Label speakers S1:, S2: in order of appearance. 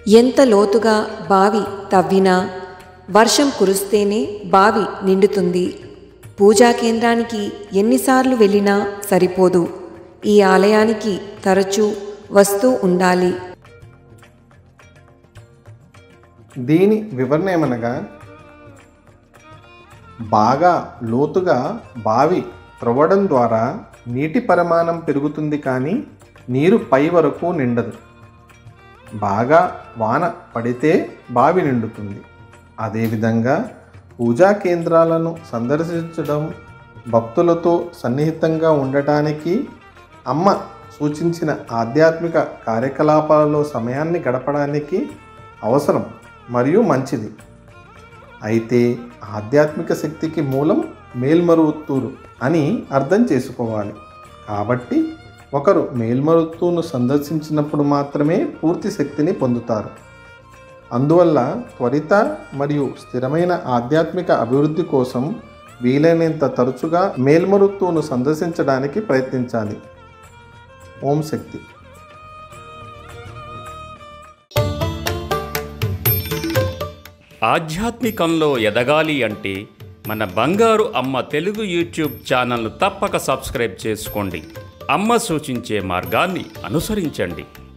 S1: ఎంత లోతుగా బావి తవ్వినా వర్షం కురుస్తేనే బావి నిండుతుంది పూజా కేంద్రానికి ఎన్నిసార్లు వెళ్ళినా సరిపోదు ఈ ఆలయానికి తరచూ వస్తూ ఉండాలి
S2: దీని వివరణ ఏమనగా బాగా లోతుగా బావి త్రవ్వడం ద్వారా నీటి పరిమాణం పెరుగుతుంది కానీ నీరు పై వరకు నిండదు బాగా వాన పడితే బావి నిండుతుంది అదేవిధంగా పూజా కేంద్రాలను సందర్శించడం భక్తులతో సన్నిహితంగా ఉండటానికి అమ్మ సూచించిన ఆధ్యాత్మిక కార్యకలాపాలలో సమయాన్ని గడపడానికి అవసరం మరియు మంచిది అయితే ఆధ్యాత్మిక శక్తికి మూలం మేల్మరువత్తూరు అని అర్థం చేసుకోవాలి కాబట్టి ఒకరు మేల్మరువత్తూరును సందర్శించినప్పుడు మాత్రమే పూర్తి శక్తిని పొందుతారు అందువల్ల త్వరిత మరియు స్థిరమైన ఆధ్యాత్మిక అభివృద్ధి కోసం వీలైనంత తరచుగా మేల్మరుత్తును సందర్శించడానికి ప్రయత్నించాలి ఓం శక్తి
S3: ఆధ్యాత్మికంలో ఎదగాలి అంటే మన బంగారు అమ్మ తెలుగు యూట్యూబ్ ఛానల్ను తప్పక సబ్స్క్రైబ్ చేసుకోండి అమ్మ సూచించే మార్గాన్ని అనుసరించండి